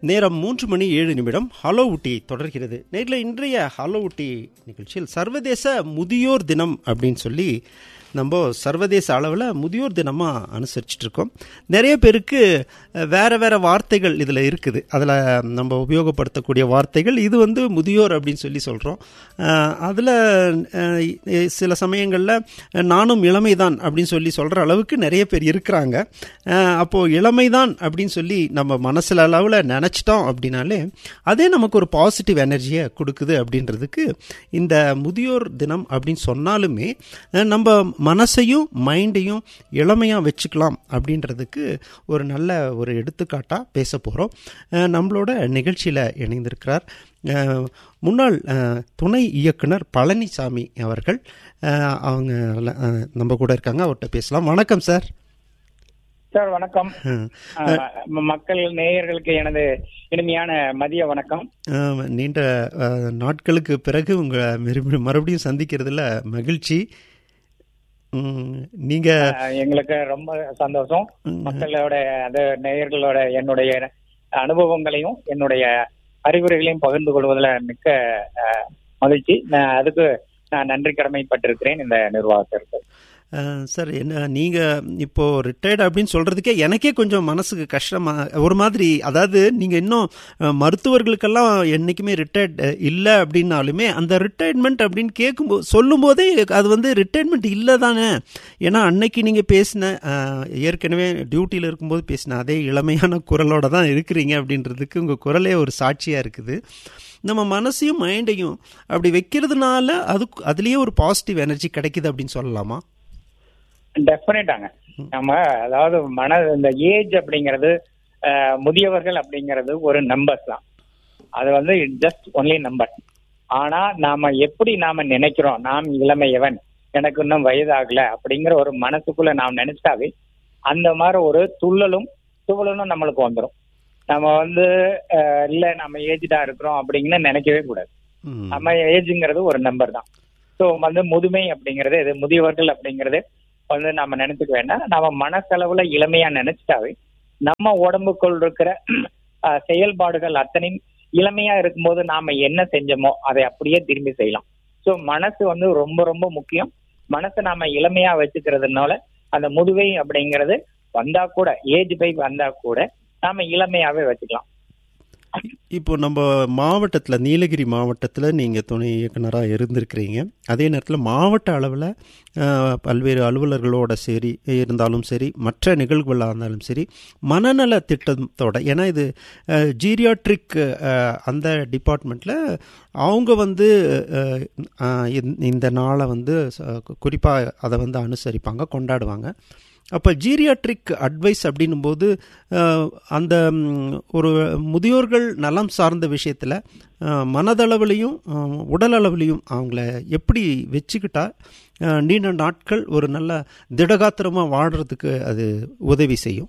நேரம் மூன்று மணி ஏழு நிமிடம் ஹலோ ஊட்டி தொடர்கிறது நேரில் இன்றைய ஹலோ ஊட்டி நிகழ்ச்சியில் சர்வதேச முதியோர் தினம் அப்படின்னு சொல்லி நம்ம சர்வதேச அளவில் முதியோர் தினமாக அனுசரிச்சுட்டு இருக்கோம் நிறைய பேருக்கு அஹ், வேற வேற வார்த்தைகள் இதில் இருக்குது அதில் நம்ம உபயோகப்படுத்தக்கூடிய வார்த்தைகள் இது வந்து முதியோர் அப்படின்னு சொல்லி சொல்கிறோம் அதில் சில சமயங்களில் நானும் இளமைதான் அப்படின்னு சொல்லி சொல்கிற அளவுக்கு நிறைய பேர் இருக்கிறாங்க அஹ், அப்போது இளமைதான் அப்படின்னு சொல்லி நம்ம மனசில் அளவில் நினச்சிட்டோம் அப்படின்னாலே அதே நமக்கு ஒரு பாசிட்டிவ் எனர்ஜியை கொடுக்குது அப்படின்றதுக்கு இந்த முதியோர் தினம் அப்படின்னு சொன்னாலுமே அஹ், நம்ம மனசையும் மைண்டையும் இளமையாக வச்சுக்கலாம் அப்படின்றதுக்கு ஒரு நல்ல ஒரு எடுத்துக்காட்டாக பேச போகிறோம் நம்மளோட நிகழ்ச்சியில் இணைந்திருக்கிறார் அஹ், முன்னாள் அஹ், துணை இயக்குனர் பழனிசாமி அவர்கள் அஹ், அவங்க அஹ், நம்ம கூட இருக்காங்க அவர்கிட்ட பேசலாம் வணக்கம் சார் சார் வணக்கம் அஹ், ஆஹ் ம- மக்கள் நேயர்களுக்கு எனது இனிமையான மதிய வணக்கம் அஹ், நீண்ட அஹ், நாட்களுக்கு பிறகு உங்களை மறுபடியும் மறுபடியும் சந்திக்கிறதுல மகிழ்ச்சி உம், நீங்க ஆஹ் எங்களுக்கு ரொம்ப சந்தோஷம் மக்களோட அது நேயர்களோட என்னுடைய அனுபவங்களையும் என்னுடைய அறிவுரைகளையும் பகிர்ந்து கொள்வதில் மிக்க ஆஹ், மகிழ்ச்சி நான் அதுக்கு நான் நன்றி கடமைப்பட்டிருக்கிறேன் இந்த நிர்வாகத்திற்கு அஹ், சார் என்ன நீங்க இப்போ ரிட்டையர்ட் அப்படின்னு சொல்றதுக்கே எனக்கே கொஞ்சம் மனசுக்கு கஷ்டமா ஒரு மாதிரி அதாவது நீங்க இன்னும் அஹ், மருத்துவர்களுக்கெல்லாம் என்னைக்குமே ரிட்டையர்ட் இல்லை அப்படின்னாலுமே அந்த ரிட்டையர்மெண்ட் அப்படின்னு கேட்கும்போது சொல்லும் போதே அது வந்து ரிட்டையர்மெண்ட் இல்லை தானே ஏன்னா அன்னைக்கு நீங்க பேசின அஹ், ஏற்கனவே டியூட்டியில் இருக்கும்போது பேசின அதே இளமையான குரலோட தான் இருக்கிறீங்க அப்படின்றதுக்கு உங்க குரலே ஒரு சாட்சியா இருக்குது நம்ம மனசையும் மைண்டையும் அப்படி வைக்கிறதுனால அது அதுலயே ஒரு பாசிட்டிவ் எனர்ஜி கிடைக்குது அப்படின்னு சொல்லலாமா டெஃபினட்டாங்க நம்ம அதாவது மன இந்த ஏஜ் அப்படிங்கிறது ஆஹ், முதியவர்கள் அப்படிங்கிறது ஒரு நம்பர்ஸ் தான் அது வந்து ஜஸ்ட் ஒன்லி நம்பர் ஆனா நாம எப்படி நாம நினைக்கிறோம் நாம் இளமையவன் எனக்கு இன்னும் வயதாகல அப்படிங்கிற ஒரு மனசுக்குள்ள நாம் நினைச்சாவே அந்த மாதிரி ஒரு துள்ளலும் துவலலும் நம்மளுக்கு வந்துடும் நம்ம வந்து ஆஹ், இல்ல நம்ம ஏஜ்டா இருக்கிறோம் அப்படின்னு நினைக்கவே கூடாது ம். நம்ம ஏஜுங்கிறது ஒரு நம்பர் தான் ஸோ வந்து முதுமை அப்படிங்கிறது இது முதியவர்கள் அப்படிங்கிறது வந்து நம்ம நினைச்சுக்க வேண்டாம் நம்ம மனசளவுல இளமையா நினைச்சிட்டாவே நம்ம உடம்புக்குள் இருக்கிற அஹ், செயல்பாடுகள் அத்தனையும் இளமையா இருக்கும்போது நாம என்ன செஞ்சோமோ அதை அப்படியே திரும்பி செய்யலாம் ஸோ மனசு வந்து ரொம்ப ரொம்ப முக்கியம் மனசை நாம இளமையா வச்சுக்கிறதுனால அந்த முதுவை அப்படிங்கிறது வந்தா கூட ஏஜ் பை வந்தா கூட நாம இளமையாவே வச்சுக்கலாம் இப்போ நம்ம மாவட்டத்தில் நீலகிரி மாவட்டத்தில் நீங்கள் துணை இயக்குனராக இருந்திருக்கிறீங்க அதே நேரத்தில் மாவட்ட அளவில் பல்வேறு அலுவலர்களோட சரி இருந்தாலும் சரி மற்ற நிகழ்வுகளாக இருந்தாலும் சரி மனநல திட்டத்தோட ஏன்னா இது ஜீரியாட்ரிக் அந்த டிபார்ட்மெண்ட்டில் அவங்க வந்து அஹ், அஹ், இந்த- இந்த நாளை வந்து குறிப்பாக அதை வந்து அனுசரிப்பாங்க கொண்டாடுவாங்க அப்போ ஜீரியாட்ரிக் அட்வைஸ் அப்படின்னும் போது அஹ், அந்த ம், ஒரு முதியோர்கள் நலம் சார்ந்த விஷயத்தில் மனதளவுலையும் அஹ், உடல் அளவுலையும் அவங்கள எப்படி வச்சுக்கிட்டா அஹ், நீண்ட நாட்கள் ஒரு நல்ல திடகாத்திரமாக வாழ்கிறதுக்கு அது உதவி செய்யும்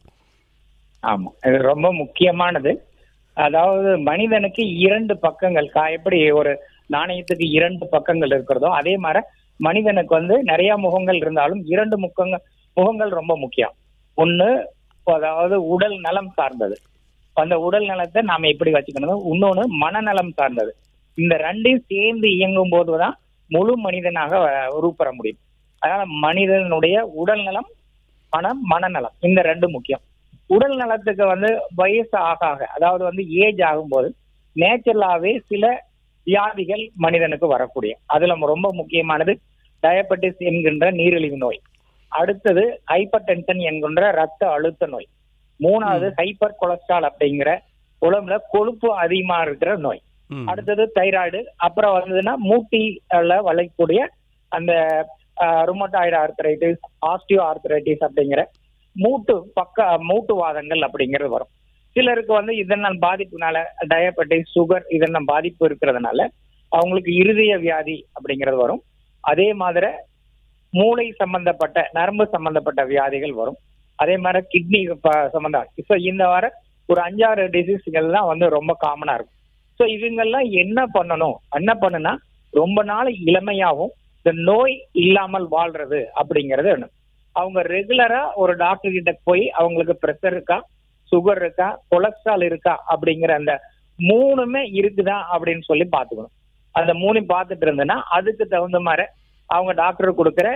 ஆமா இது ரொம்ப முக்கியமானது அதாவது மனிதனுக்கு இரண்டு பக்கங்கள் கா- எப்படி ஒரு நாணயத்துக்கு இரண்டு பக்கங்கள் இருக்கிறதோ அதே மாதிரி மனிதனுக்கு வந்து நிறைய முகங்கள் இருந்தாலும் இரண்டு முகங்கள் முகங்கள் ரொம்ப முக்கியம் ஒண்ணு அதாவது உடல் நலம் சார்ந்தது அந்த உடல் நலத்தை நாம எப்படி வச்சுக்கணும் இன்னொன்னு மனநலம் சார்ந்தது இந்த ரெண்டையும் சேர்ந்து இயங்கும் போதுதான் முழு மனிதனாக அஹ், உருப்பெற முடியும் அதனால மனிதனுடைய உடல் நலம் மனம் மனநலம் இந்த ரெண்டு முக்கியம் உடல் நலத்துக்கு வந்து வயசு ஆக ஆக அதாவது வந்து ஏஜ் ஆகும்போது நேச்சுரலாவே சில வியாதிகள் மனிதனுக்கு வரக்கூடிய அதுல ரொம்ப முக்கியமானது டயபெட்டிஸ் என்கின்ற நீரிழிவு நோய் அடுத்தது ஹைப்பர் டென்ஷன் என்கின்ற ரத்த அழுத்த நோய் மூணாவது ஹைப்பர் கொலஸ்ட்ரால் அப்படிங்கிற உடம்புல கொழுப்பு அதிகமா இருக்கிற நோய் ம். அடுத்தது தைராய்டு அப்புறம் வந்ததுன்னா மூட்டில வளைக்கக்கூடிய அந்த ருமட்டாய்டு ஆர்த்தரைட்டிஸ் ஆஸ்டியோ ஆர்த்தரைட்டிஸ் அப்படிங்கிற மூட்டு பக்க மூட்டு வாதங்கள் அப்படிங்கிறது வரும் சிலருக்கு வந்து இதனால் பாதிப்புனால டயபெட்டிஸ் சுகர் இதெல்லாம் பாதிப்பு இருக்கிறதுனால அவங்களுக்கு இருதய வியாதி அப்படிங்கிறது வரும் அதே மாதிரி மூளை சம்பந்தப்பட்ட நரம்பு சம்பந்தப்பட்ட வியாதிகள் வரும் அதே மாதிரி கிட்னி சம்பந்தம் இப்போ இந்த வார ஒரு அஞ்சாறு டிசீஸ்கள் தான் வந்து ரொம்ப காமனா இருக்கும் ஸோ இவங்கெல்லாம் என்ன பண்ணணும் என்ன பண்ணுனா ரொம்ப நாள் இளமையாகவும் இந்த நோய் இல்லாமல் வாழ்றது அப்படிங்கிறது ஒண்ணு அவங்க ரெகுலரா ஒரு டாக்டர் கிட்ட போய் அவங்களுக்கு ப்ரெஷர் இருக்கா சுகர் இருக்கா கொலஸ்ட்ரால் இருக்கா அப்படிங்கிற அந்த மூணுமே இருக்குதா அப்படின்னு சொல்லி பாத்துக்கணும் அந்த மூணையும் பார்த்துட்டு இருந்தேன்னா அதுக்கு தகுந்த மாதிரி அவங்க டாக்டர் கொடுக்குற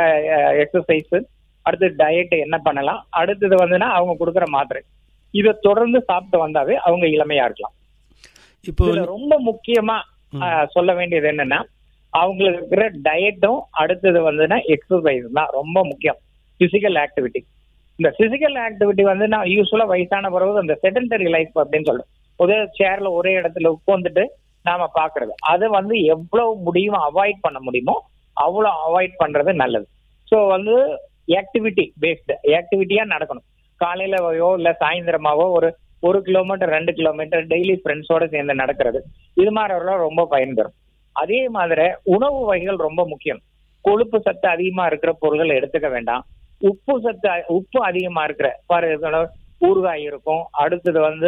எக்ஸசைஸ் அடுத்து டயட் என்ன பண்ணலாம் அடுத்தது வந்துன்னா அவங்க கொடுக்குற மாத்திரை இதை தொடர்ந்து சாப்பிட்டு வந்தாவே அவங்க இளமையா இருக்கலாம் இப்போ இதுல ரொம்ப முக்கியமா ஆஹ், சொல்ல வேண்டியது என்னன்னா அவங்களுக்கு இருக்கிற டயட்டும் அடுத்தது வந்துன்னா எக்ஸசைஸ் தான் ரொம்ப முக்கியம் பிசிக்கல் ஆக்டிவிட்டி இந்த பிசிக்கல் ஆக்டிவிட்டி வந்து நான் யூஸ்வலா வயசான பிறகு அந்த செடன்டரி லைஃப் அப்படின்னு சொல்றோம் ஒரே சேர்ல ஒரே இடத்துல உட்காந்துட்டு நாம பாக்குறது அதை வந்து எவ்வளவு முடியுமோ அவாய்ட் பண்ண முடியுமோ அவ்வளவு அவாய்ட் பண்றது நல்லது ஸோ வந்து ஆக்டிவிட்டி பேஸ்டு ஆக்டிவிட்டியா நடக்கணும் காலையிலவோ இல்ல சாயந்தரமாவோ ஒரு ஒரு கிலோமீட்டர் ரெண்டு கிலோமீட்டர் டெய்லி ஃப்ரெண்ட்ஸோட சேர்ந்து நடக்கிறது இது மாதிரி ரொம்ப பயன் தரும் அதே மாதிரி உணவு வகைகள் ரொம்ப முக்கியம் கொழுப்பு சத்து அதிகமா இருக்கிற பொருள்கள் எடுத்துக்க வேண்டாம் உப்பு சத்து உப்பு அதிகமா இருக்கிற பாரு ஊறுகாய் இருக்கும் அடுத்தது வந்து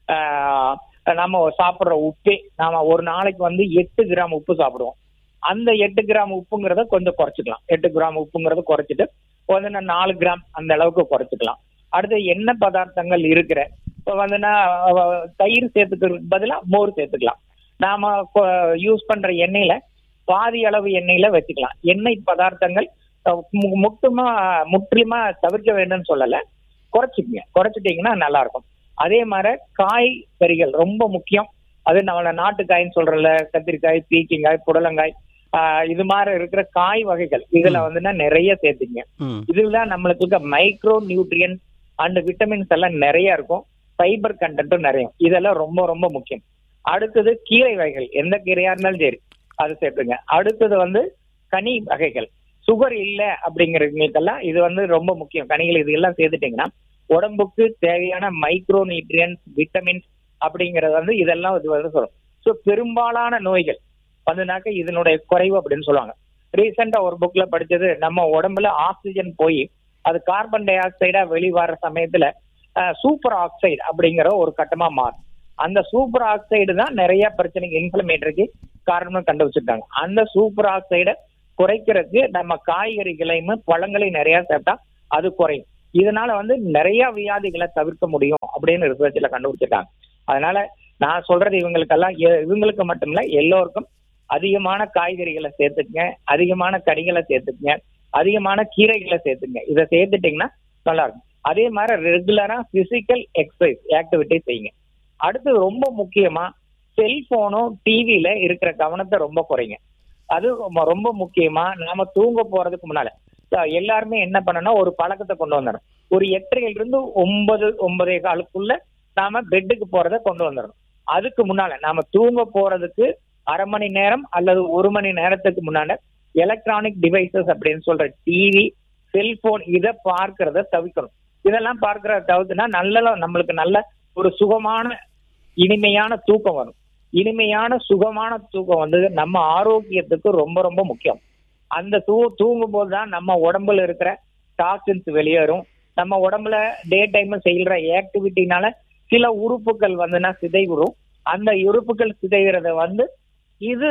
ஆஹ், நம்ம சாப்பிடுற உப்பே நாம ஒரு நாளைக்கு வந்து எட்டு கிராம் உப்பு சாப்பிடுவோம் அந்த எட்டு கிராம் உப்புங்கிறத கொஞ்சம் குறைச்சிக்கலாம் எட்டு கிராம் உப்புங்கிறத குறைச்சிட்டு வந்து நான் நாலு கிராம் அந்த அளவுக்கு குறைச்சிக்கலாம் அடுத்து எண்ணெய் பதார்த்தங்கள் இருக்கிற இப்போ வந்துன்னா அஹ், தயிர் சேர்த்துக்கிறதுக்கு பதிலாக மோர் சேர்த்துக்கலாம் நாம யூஸ் பண்ற எண்ணெயில பாதி அளவு எண்ணெயில வச்சுக்கலாம் எண்ணெய் பதார்த்தங்கள் அஹ், மு- முட்டுமா முற்றிலுமா தவிர்க்க வேண்டும்னு சொல்லல குறைச்சிக்கங்க குறைச்சிட்டீங்கன்னா நல்லா இருக்கும் அதே மாதிரி காய்கறிகள் ரொம்ப முக்கியம் அது நம்மள நாட்டுக்காய்ன்னு சொல்றல கத்திரிக்காய் பீக்கிங்காய் புடலங்காய் ஆஹ் இது மாதிரி இருக்கிற காய் வகைகள் இதுல வந்துன்னா நிறைய சேர்த்துங்க ம் இதுதான் நம்மளுக்கு இருக்க மைக்ரோ நியூட்ரியன்ஸ் அண்ட் விட்டமின்ஸ் எல்லாம் நிறைய இருக்கும் ஃபைபர் கண்டென்ட்டும் நிறைய இதெல்லாம் ரொம்ப ரொம்ப முக்கியம் அடுத்தது கீரை வகைகள் எந்த கீரையா இருந்தாலும் சரி அது சேர்த்துங்க அடுத்தது வந்து கனி வகைகள் சுகர் இல்ல அப்படிங்கிறவங்களுக்கெல்லாம் இது வந்து ரொம்ப முக்கியம் கனிகள் இது எல்லாம் சேர்த்துட்டீங்கன்னா உடம்புக்கு தேவையான மைக்ரோ நியூட்ரியன்ஸ் விட்டமின்ஸ் அப்படிங்கறது வந்து இதெல்லாம் இது வந்து சொல்லும் ஸோ பெரும்பாலான நோய்கள் வந்துனாக்க இதனுடைய குறைவு அப்படின்னு சொல்லுவாங்க ரீசெண்டா ஒரு புக்ல படிச்சது நம்ம உடம்புல ஆக்சிஜன் போய் அது கார்பன் டை ஆக்சைடா வெளிவர சமயத்துல சூப்பர் ஆக்சைடு அப்படிங்கிற ஒரு கட்டமா மாறும் அந்த சூப்பர் ஆக்சைடு தான் நிறைய பிரச்சனைக்கு இன்ஃபிளமேட்டருக்கு காரணம் கண்டுபிடிச்சிருக்காங்க அந்த சூப்பர் ஆக்சைடை குறைக்கிறதுக்கு நம்ம காய்கறிகளையும் பழங்களையும் நிறைய சேர்த்தா அது குறையும் இதனால வந்து நிறைய வியாதிகளை தவிர்க்க முடியும் அப்படின்னு ரிசர்ச்ல கண்டுபிடிச்சிருக்காங்க அதனால நான் சொல்றது இவங்களுக்கெல்லாம் எ- இவங்களுக்கு மட்டும் இல்ல எல்லோருக்கும் அதிகமான காய்கறிகளை சேர்த்துக்குங்க அதிகமான கறிகளை சேர்த்துக்குங்க அதிகமான கீரைகளை சேர்த்துங்க இதை சேர்த்துட்டீங்கன்னா நல்லா இருக்கும் அதே மாதிரி ரெகுலரா பிசிக்கல் எக்ஸசைஸ் ஆக்டிவிட்டி செய்யுங்க அடுத்து ரொம்ப முக்கியமா செல்போனும் டிவில இருக்கிற கவனத்தை ரொம்ப குறைங்க அது ரொம்ப- ரொம்ப முக்கியமா நாம தூங்க போறதுக்கு முன்னால அஹ் எல்லாருமே என்ன பண்ணணும் ஒரு பழக்கத்தை கொண்டு வந்துடணும் ஒரு எட்டரையில இருந்து ஒன்பது ஒன்பதே காலுக்குள்ள நாம பெட்டுக்கு போறத கொண்டு வந்துடணும் அதுக்கு முன்னால நாம தூங்க போறதுக்கு அரை மணி நேரம் அல்லது ஒரு மணி நேரத்துக்கு முன்னால எலக்ட்ரானிக் டிவைசஸ் அப்படின்னு சொல்ற டிவி செல்போன் இதை பார்க்கறத தவிர்க்கணும் இதெல்லாம் பார்க்கறத தவிர்த்துனா நல்ல நம்மளுக்கு நல்ல ஒரு சுகமான இனிமையான தூக்கம் வரும் இனிமையான சுகமான தூக்கம் வந்து நம்ம ஆரோக்கியத்துக்கு ரொம்ப ரொம்ப முக்கியம் அந்த தூ தூங்கும் போது தான் நம்ம உடம்புல இருக்கிற டாக்ஸின்ஸ் வெளியேறும் நம்ம உடம்புல டே டைம் செய்யற ஆக்டிவிட்டினால சில உறுப்புகள் வந்துன்னா சிதைவுறும் அந்த உறுப்புகள் சிதைகிறத வந்து இது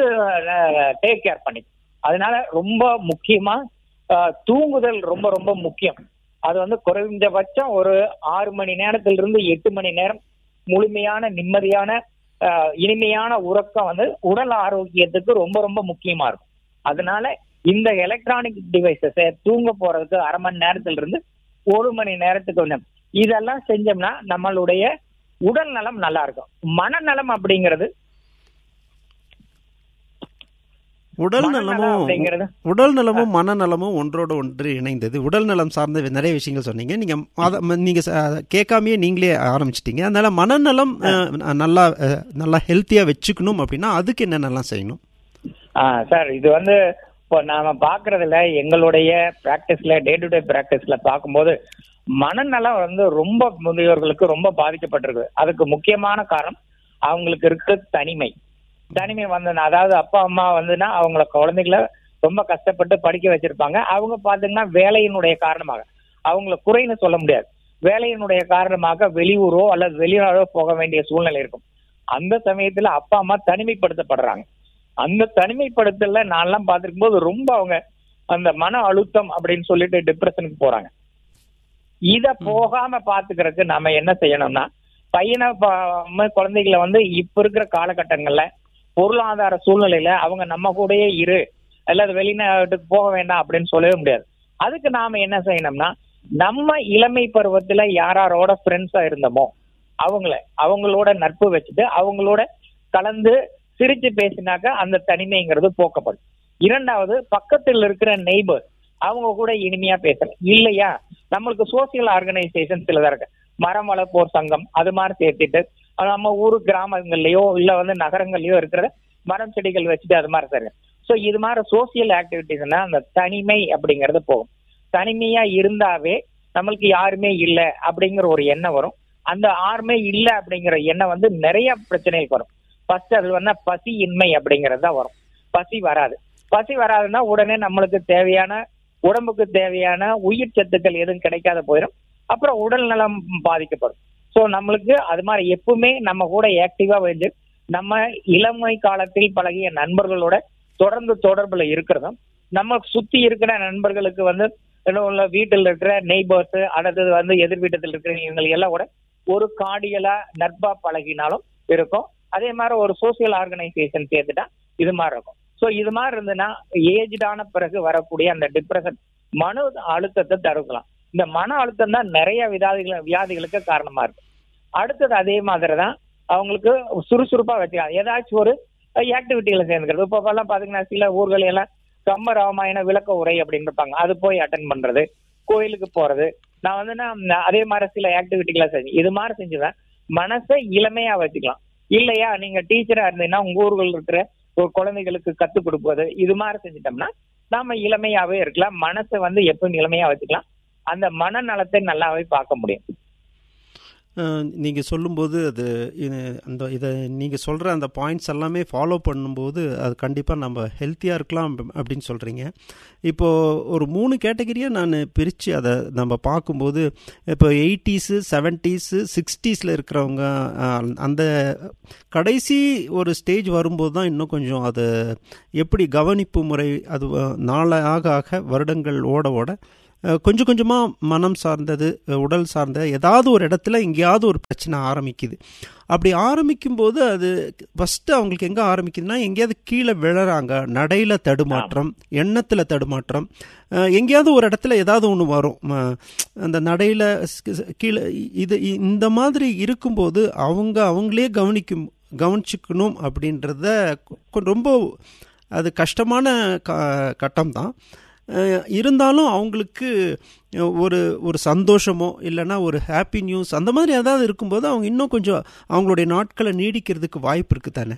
டேக் கேர் பண்ணி அதனால ரொம்ப முக்கியமா அஹ், தூங்குதல் ரொம்ப ரொம்ப முக்கியம் அது வந்து குறைந்தபட்சம் ஒரு ஆறு மணி நேரத்துல இருந்து எட்டு மணி நேரம் முழுமையான நிம்மதியான அஹ், இனிமையான உறக்கம் வந்து உடல் ஆரோக்கியத்துக்கு ரொம்ப ரொம்ப முக்கியமா இருக்கும் அதனால இந்த எலக்ட்ரானிக் டிவைசஸை தூங்க போறதுக்கு அரை மணி நேரத்துல இருந்து ஒரு மணி நேரத்துக்கு கொஞ்சம் இதெல்லாம் செஞ்சோம்னா நம்மளுடைய உடல் நலம் நல்லா இருக்கும் மனநலம் அப்படிங்கிறது உடல் மனநலம் நலமும் அப்படிங்கிறது உடல் நலமும் மனநலமும் ஒன்றோடு ஒன்று இணைந்தது உடல் நலம் சார்ந்த நிறைய விஷயங்கள் சொன்னீங்க நீங்க அத- ம- நீங்க ச- கேட்காமயே நீங்களே ஆரம்பிச்சிட்டீங்க அதனால மனநலம் அஹ், நல்லா அஹ், நல்லா ஹெல்த்தியா வச்சுக்கணும் அப்படின்னா அதுக்கு என்னென்னலாம் செய்யணும் ஆ சார் இது வந்து இப்போ நாம பாக்குறதுல எங்களுடைய பிராக்டிஸ்ல டே டு டே பிராக்டிஸ்ல பார்க்கும்போது மனநலம் வந்து ரொம்ப முதியோர்களுக்கு ரொம்ப பாதிக்கப்பட்டிருக்கு அதுக்கு முக்கியமான காரணம் அவங்களுக்கு இருக்க தனிமை தனிமை வந்து அதாவது அப்பா அம்மா வந்துன்னா அவங்கள குழந்தைகளை ரொம்ப கஷ்டப்பட்டு படிக்க வச்சிருப்பாங்க அவங்க பாத்தீங்கன்னா வேலையினுடைய காரணமாக அவங்கள குறைன்னு சொல்ல முடியாது வேலையினுடைய காரணமாக வெளியூரோ அல்லது வெளிநாடோ போக வேண்டிய சூழ்நிலை இருக்கும் அந்த சமயத்துல அப்பா அம்மா தனிமைப்படுத்தப்படுறாங்க அந்த தனிமைப்படுத்தல நான்லாம் பார்த்திருக்கும் போது ரொம்ப அவங்க அந்த மன அழுத்தம் அப்படின்னு சொல்லிட்டு டிப்ரெஷனுக்கு போறாங்க இத போகாம பாத்துக்கிறதுக்கு நாம என்ன செய்யணும்னா பையனை ப- குழந்தைகளை வந்து இப்ப இருக்கிற காலகட்டங்கள்ல பொருளாதார சூழ்நிலையில அவங்க நம்ம கூடயே இரு அல்லது வெளிநாட்டுக்கு போக வேண்டாம் அப்படின்னு சொல்லவே முடியாது அதுக்கு நாம என்ன செய்யணும்னா நம்ம இளமை பருவத்துல யாராரோட ஃப்ரெண்ட்ஸா இருந்தோமோ அவங்கள அவங்களோட நட்பு வச்சுட்டு அவங்களோட கலந்து சிரிச்சு பேசினாக்க அந்த தனிமைங்கிறது போக்கப்படும் இரண்டாவது பக்கத்தில் இருக்கிற நெய்பர் அவங்க கூட இனிமையா பேசலாம் இல்லையா நம்மளுக்கு சோசியல் ஆர்கனைசேஷன் சிலதா இருக்கு மரம் வளர்ப்போர் சங்கம் அது மாதிரி சேர்த்துட்டு அது நம்ம ஊர் கிராமங்கள்லயோ இல்ல வந்து நகரங்கள்லயோ இருக்கிற மரம் செடிகள் வச்சுட்டு அது மாதிரி சரி ஸோ இது மாதிரி சோசியல் ஆக்டிவிட்டிஸ்னா அந்த தனிமை அப்படிங்கிறது போகும் தனிமையா இருந்தாவே நம்மளுக்கு யாருமே இல்லை அப்படிங்கிற ஒரு எண்ணம் வரும் அந்த யாருமே இல்லை அப்படிங்கிற எண்ணம் வந்து நிறைய பிரச்சனைகள் வரும் ஃபர்ஸ்ட் அது வந்து பசி இன்மை அப்படிங்கிறது தான் வரும் பசி வராது பசி வராதுன்னா உடனே நம்மளுக்கு தேவையான உடம்புக்கு தேவையான உயிர் சத்துக்கள் எதுவும் கிடைக்காத போயிடும் அப்புறம் உடல் நலம் பாதிக்கப்படும் ஸோ நம்மளுக்கு அது மாதிரி எப்பவுமே நம்ம கூட ஆக்டிவா வந்து நம்ம இளமை காலத்தில் பழகிய நண்பர்களோட தொடர்ந்து தொடர்புல இருக்கிறதும் நம்ம சுத்தி இருக்கிற நண்பர்களுக்கு வந்து என்ன உள்ள வீட்டில் இருக்கிற நெய்பர்ஸ் அடுத்தது வந்து எதிர் வீட்டத்தில் இருக்கிற இவங்க எல்லாம் கூட ஒரு காடியலா நட்பா பழகினாலும் இருக்கும் அதே மாதிரி ஒரு சோசியல் ஆர்கனைசேஷன் சேர்த்துட்டா இது மாதிரி இருக்கும் ஸோ இது மாதிரி இருந்ததுன்னா ஏஜ்டான பிறகு வரக்கூடிய அந்த டிப்ரெஷன் மன அழுத்தத்தை தடுக்கலாம் இந்த மன அழுத்தம் தான் நிறைய வியாதிகள் வியாதிகளுக்கு காரணமா இருக்கு அடுத்தது அதே மாதிரி தான் அவங்களுக்கு சுறுசுறுப்பா வச்சுக்கலாம் ஏதாச்சும் ஒரு ஆக்டிவிட்டியில சேர்ந்துக்கிறது இப்போ எல்லாம் பாத்தீங்கன்னா சில ஊர்கள் எல்லாம் கம்ப ராமாயண விளக்க உரை அப்படின்னு இருப்பாங்க அது போய் அட்டன் பண்றது கோயிலுக்கு போறது நான் வந்து நான் அதே மாதிரி சில ஆக்டிவிட்டிகளை செஞ்சு இது மாதிரி செஞ்சுதான் மனசை இளமையா வச்சுக்கலாம் இல்லையா நீங்க டீச்சரா இருந்தீங்கன்னா உங்க ஊர்கள் இருக்கிற ஒரு குழந்தைகளுக்கு கத்துக் கொடுப்பது இது மாதிரி செஞ்சுட்டோம்னா நாம இளமையாவே இருக்கலாம் மனசை வந்து எப்பவும் இளமையா வச்சுக்கலாம் அந்த மனநலத்தை நல்லாவே பார்க்க முடியும் நீங்கள் சொல்லும்போது அது இது- அந்த இதை நீங்கள் சொல்கிற அந்த பாயிண்ட்ஸ் எல்லாமே ஃபாலோ பண்ணும்போது அது கண்டிப்பாக நம்ம ஹெல்த்தியாக இருக்கலாம் அப்ப- அப்படின்னு சொல்கிறீங்க இப்போது ஒரு மூணு கேட்டகரியாக நான் பிரித்து அதை நம்ம பார்க்கும்போது இப்போ எயிட்டிஸு செவன்ட்டீஸு சிக்ஸ்டீஸில் இருக்கிறவங்க அஹ், அந்த கடைசி ஒரு ஸ்டேஜ் வரும்போது தான் இன்னும் கொஞ்சம் அது எப்படி கவனிப்பு முறை அது அஹ், நாள ஆக ஆக வருடங்கள் ஓட ஓட அஹ், கொஞ்சம் கொஞ்சமாக மனம் சார்ந்தது அஹ், உடல் சார்ந்த ஏதாவது ஒரு இடத்துல எங்கேயாவது ஒரு பிரச்சனை ஆரம்பிக்குது அப்படி ஆரம்பிக்கும்போது அது ஃபஸ்ட்டு அவங்களுக்கு எங்கே ஆரம்பிக்குதுன்னா எங்கேயாவது கீழே விழறாங்க நடையில் தடுமாற்றம் எண்ணத்தில் தடுமாற்றம் அஹ், எங்கேயாவது ஒரு இடத்துல ஏதாவது ஒன்று வரும் ம, அந்த நடையில் கீழே இது இந்த மாதிரி இருக்கும்போது அவங்க அவங்களே கவனிக்கும் கவனிச்சுக்கணும் அப்படின்றத கொ- ரொம்ப அது கஷ்டமான க கட்டம் தான் அஹ் இருந்தாலும் அவங்களுக்கு அஹ், ஒரு ஒரு சந்தோஷமோ இல்லைன்னா ஒரு ஹாப்பி நியூஸ் அந்த மாதிரி ஏதாவது இருக்கும்போது அவங்க இன்னும் கொஞ்சம் அவங்களுடைய நாட்களை நீடிக்கிறதுக்கு வாய்ப்பு இருக்கு தானே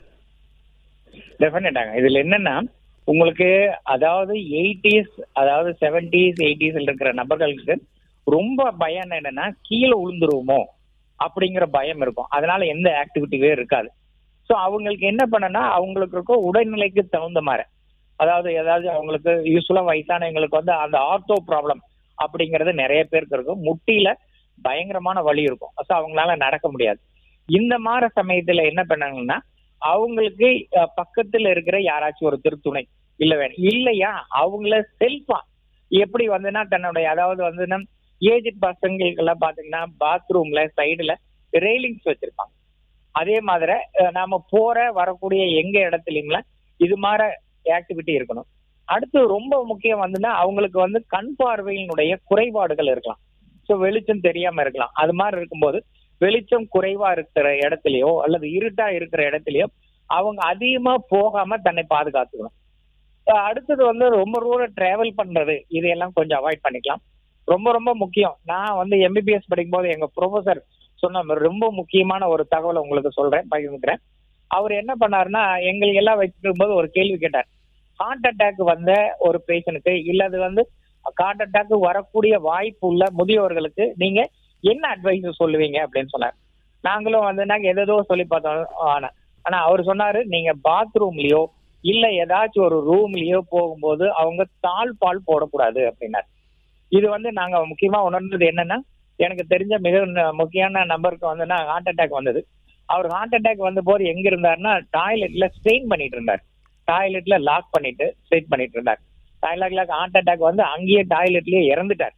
டெஃபினட்டாங்க இதுல என்னன்னா உங்களுக்கு அதாவது எயிட்டிஸ் அதாவது செவன்டிஸ் எயிட்டிஸ்ல இருக்கிற நபர்களுக்கு ரொம்ப பயம் என்னன்னா கீழே விழுந்துருவோமோ அப்படிங்கிற பயம் இருக்கும் அதனால எந்த ஆக்டிவிட்டிவே இருக்காது ஸோ அவங்களுக்கு என்ன பண்ணனா அவங்களுக்கு இருக்க உடல்நிலைக்கு தகுந்த மாதிரி அதாவது ஏதாவது அவங்களுக்கு யூஸ்வலா வயசானவங்களுக்கு வந்து அந்த ஆர்த்தோ ப்ராப்ளம் அப்படிங்கிறது நிறைய பேருக்கு இருக்கும் முட்டியில பயங்கரமான வலி இருக்கும் ஸோ அவங்களால நடக்க முடியாது இந்த மாதிரி சமயத்துல என்ன பண்ணாங்கன்னா அவங்களுக்கு அஹ், பக்கத்துல இருக்கிற யாராச்சும் ஒரு திருத்துணை இல்ல வேணும் இல்லையா அவங்கள செல்ஃபா எப்படி வந்துன்னா தன்னுடைய அதாவது வந்து ஏஜ் பசங்களுக்கு எல்லாம் பாத்தீங்கன்னா பாத்ரூம்ல சைடுல ரெயிலிங்ஸ் வச்சிருப்பாங்க அதே மாதிரி அஹ், நாம போற வரக்கூடிய எங்க இடத்துலயும்ல இது மாதிரி ஆக்டிவிட்டி இருக்கணும் அடுத்து ரொம்ப முக்கியம் வந்துன்னா அவங்களுக்கு வந்து கண் பார்வையினுடைய குறைபாடுகள் இருக்கலாம் ஸோ வெளிச்சம் தெரியாம இருக்கலாம் அது மாதிரி இருக்கும்போது வெளிச்சம் குறைவா இருக்கிற இடத்துலயோ அல்லது இருட்டா இருக்கிற இடத்துலயோ அவங்க அதிகமா போகாம தன்னை பாதுகாத்துக்கணும் அஹ் அடுத்தது வந்து ரொம்ப தூரம் டிராவல் பண்றது இதையெல்லாம் கொஞ்சம் அவாய்ட் பண்ணிக்கலாம் ரொம்ப ரொம்ப முக்கியம் நான் வந்து எம்பிபிஎஸ் படிக்கும்போது எங்க ப்ரொஃபசர் சொன்ன மாதிரி ரொம்ப முக்கியமான ஒரு தகவலை உங்களுக்கு சொல்றேன் பகிர்ந்துக்கிறேன் அவர் என்ன பண்ணாருன்னா எங்களுக்கு எல்லாம் வச்சிருக்கும் போது ஒரு கேள்வி கேட்டார் ஹார்ட் அட்டாக் வந்த ஒரு பேஷண்ட்டுக்கு இல்ல அது வந்து ஹார்ட் அட்டாக் வரக்கூடிய வாய்ப்பு உள்ள முதியோர்களுக்கு நீங்க என்ன அட்வைஸ் சொல்லுவீங்க அப்படின்னு சொன்னார் நாங்களும் வந்து நாங்க எதோ சொல்லி பார்த்தோம் ஆனா ஆனா அவர் சொன்னாரு நீங்க பாத்ரூம்லயோ இல்ல ஏதாச்சும் ஒரு ரூம்லயோ போகும்போது அவங்க தாழ் பால் போடக்கூடாது அப்படின்னாரு இது வந்து நாங்க முக்கியமா உணர்ந்தது என்னன்னா எனக்கு தெரிஞ்ச மிக ந- முக்கியமான நம்பருக்கு வந்துன்னா ஹார்ட் அட்டாக் வந்தது அவர் ஹார்ட் அட்டாக் வந்த போது எங்க இருந்தாருன்னா டாய்லெட்ல ஸ்ட்ரெயின் பண்ணிட்டு இருந்தார் டாய்லெட்ல லாக் பண்ணிட்டு ஸ்ட்ரெயின் பண்ணிட்டு இருந்தார் டாய்லெட்ல ஹார்ட் அட்டாக் வந்து அங்கேயே டாய்லெட்லயே இறந்துட்டார்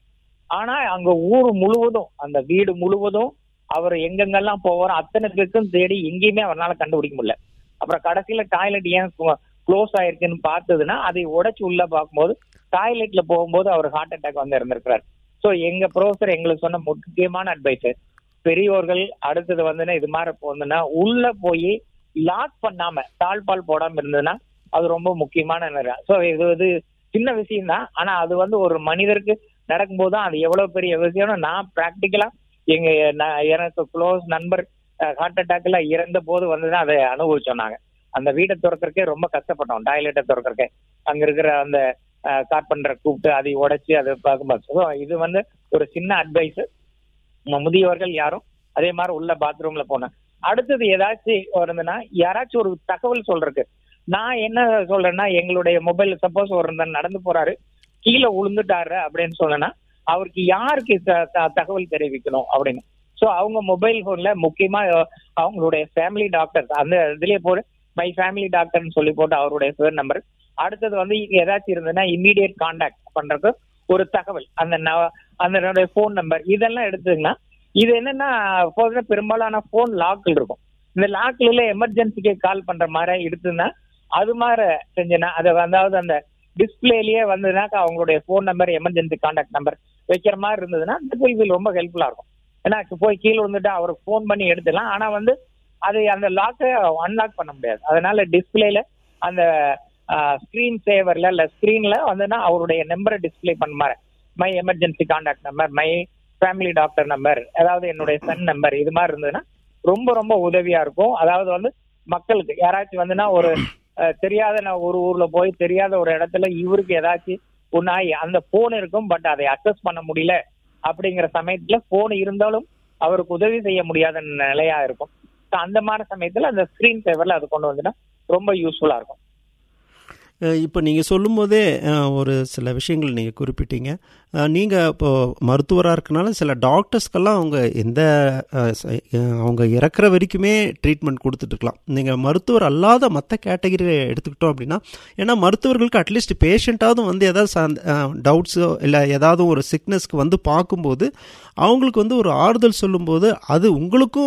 ஆனா அங்க ஊர் முழுவதும் அந்த வீடு முழுவதும் அவர் எங்கெங்கெல்லாம் போவாரோ அத்தனை பேருக்கும் தேடி எங்கேயுமே அவரால் கண்டுபிடிக்க முடியல அப்புறம் கடைசியில டாய்லெட் ஏன் க்ளோஸ் ஆயிருக்குன்னு பார்த்ததுன்னா அதை உடைச்சு உள்ள பார்க்கும்போது டாய்லெட்ல போகும்போது அவர் ஹார்ட் அட்டாக் வந்து இருந்திருக்கிறார் ஸோ எங்க ப்ரொஃபசர் எங்களுக்கு சொன்ன முக்கியமான அட்வைஸ் பெரியோர்கள் அடுத்தது வந்துன்னா இது மாதிரி போகுதுன்னா உள்ள போய் லாக் பண்ணாம தாழ்பால் போடாம இருந்ததுன்னா அது ரொம்ப முக்கியமான ஸோ இது இது சின்ன விஷயம் தான் ஆனா அது வந்து ஒரு மனிதருக்கு நடக்கும்போது தான் அது எவ்வளவு பெரிய விஷயம்னு நான் பிராக்டிக்கலா எங்க நான் எனக்கு க்ளோஸ் நண்பர் ஹார்ட் அட்டாக்ல இறந்த போது வந்துதான் அதை அனுபவிச்சோம் நாங்க அந்த வீட்டை திறக்கறக்கே ரொம்ப கஷ்டப்பட்டோம் டாய்லெட்டை திறக்கறக்கே அங்க இருக்கிற அந்த கார்பெண்டரை கூப்பிட்டு அதை உடைச்சு அதை பார்க்கும்போது ஸோ இது வந்து ஒரு சின்ன அட்வைஸ் முதியவர்கள் யாரும் அதே மாதிரி உள்ள பாத்ரூம்ல போனேன் அடுத்தது ஏதாச்சும் இருந்ததுன்னா யாராச்சும் ஒரு தகவல் சொல்றதுக்கு நான் என்ன சொல்றேன்னா எங்களுடைய மொபைல் சப்போஸ் ஒரு நடந்து போறாரு கீழே விழுந்துட்டாரு அப்படின்னு சொன்னா அவருக்கு யாருக்கு தகவல் தெரிவிக்கணும் அப்படின்னு ஸோ அவங்க மொபைல் போன்ல முக்கியமா அவங்களுடைய ஃபேமிலி டாக்டர் அந்த இதுலயே போட்டு மை ஃபேமிலி டாக்டர்னு சொல்லி போட்டு அவருடைய ஃபோன் நம்பர் அடுத்தது வந்து ஏதாச்சும் இருந்ததுன்னா இம்மீடியட் கான்டாக்ட் பண்றதுக்கு ஒரு தகவல் அந்த அந்த ஃபோன் நம்பர் இதெல்லாம் எடுத்துங்கன்னா இது என்னன்னா பெரும்பாலான ஃபோன் லாக்கில் இருக்கும் இந்த லாக்கில் எமர்ஜென்சிக்கு கால் பண்ற மாதிரி எடுத்துன்னா அது மாதிரி செஞ்சேன்னா அது அதாவது அந்த டிஸ்பிளேலயே வந்ததுனாக்கா அவங்களுடைய phone number emergency contact number வைக்கிற மாதிரி இருந்ததுன்னா இந்த இது ரொம்ப ஹெல்ப்ஃபுல்லா இருக்கும் ஏன்னா போய் கீழே வந்துட்டு அவருக்கு ஃபோன் பண்ணி எடுத்துலாம் ஆனா வந்து அது அந்த லாக்கை அன்லாக் பண்ண முடியாது அதனால டிஸ்பிளேல அந்த ஸ்கிரீன் சேவர்ல இல்ல ஸ்கிரீன்ல வந்துன்னா அவருடைய நம்பரை டிஸ்பிளே பண்ண மாதிரி my emergency contact number my family doctor number அதாவது என்னுடைய சன் நம்பர் இது மாதிரி இருந்ததுன்னா ரொம்ப ரொம்ப உதவியா இருக்கும் அதாவது வந்து மக்களுக்கு யாராச்சும் வந்துன்னா ஒரு தெரியாத நான் ஒரு ஊர்ல போய் தெரியாத ஒரு இடத்துல இவருக்கு ஏதாச்சும் ஒன்னாய் அந்த போன் இருக்கும் பட் அதை அக்சஸ் பண்ண முடியல அப்படிங்கிற சமயத்துல போன் இருந்தாலும் அவருக்கு உதவி செய்ய முடியாத நிலையா இருக்கும் அந்த மாதிரி சமயத்துல அந்த ஸ்கிரீன் சேவர்ல அது கொண்டு வந்துன்னா ரொம்ப யூஸ்ஃபுல்லா இருக்கும் இப்போ நீங்கள் சொல்லும் போதே ஒரு சில விஷயங்கள் நீங்கள் குறிப்பிட்டீங்க நீங்கள் இப்போ மருத்துவராக இருக்கனால சில டாக்டர்ஸ்க்கெல்லாம் அவங்க எந்த அவங்க இறக்குற வரைக்குமே ட்ரீட்மெண்ட் கொடுத்துட்ருக்கலாம் நீங்கள் மருத்துவர் அல்லாத மற்ற கேட்டகரியை எடுத்துக்கிட்டோம் அப்படின்னா ஏன்னா மருத்துவர்களுக்கு அட்லீஸ்ட் பேஷண்ட்டாவது வந்து ஏதாவது டவுட்ஸோ இல்லை ஏதாவது ஒரு சிக்னஸ்க்கு வந்து பார்க்கும்போது அவங்களுக்கு வந்து ஒரு ஆறுதல் சொல்லும்போது அது உங்களுக்கும்